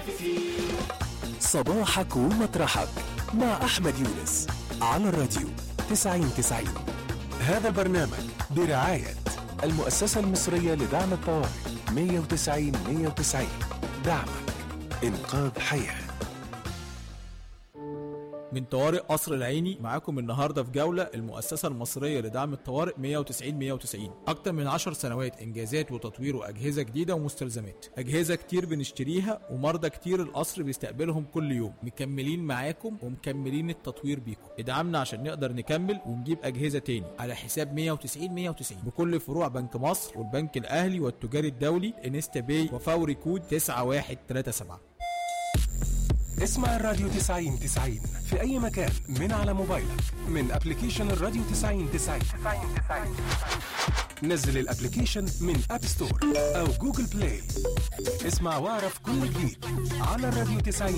متنافسين صباحك ومطرحك مع أحمد يونس على الراديو 9090 هذا البرنامج برعاية المؤسسة المصرية لدعم الطوارئ 190 190 دعمك إنقاذ حياه من طوارئ قصر العيني معاكم النهارده في جوله المؤسسه المصريه لدعم الطوارئ 190 190 اكتر من 10 سنوات انجازات وتطوير واجهزه جديده ومستلزمات اجهزه كتير بنشتريها ومرضى كتير القصر بيستقبلهم كل يوم مكملين معاكم ومكملين التطوير بيكم ادعمنا عشان نقدر نكمل ونجيب اجهزه تاني على حساب 190 190 بكل فروع بنك مصر والبنك الاهلي والتجاري الدولي انستا باي وفوري كود 9137 اسمع الراديو 90 90 في أي مكان من على موبايلك من أبليكيشن الراديو 90 90 نزل الابليكيشن من اب ستور أو جوجل بلاي اسمع واعرف كل جديد على الراديو 90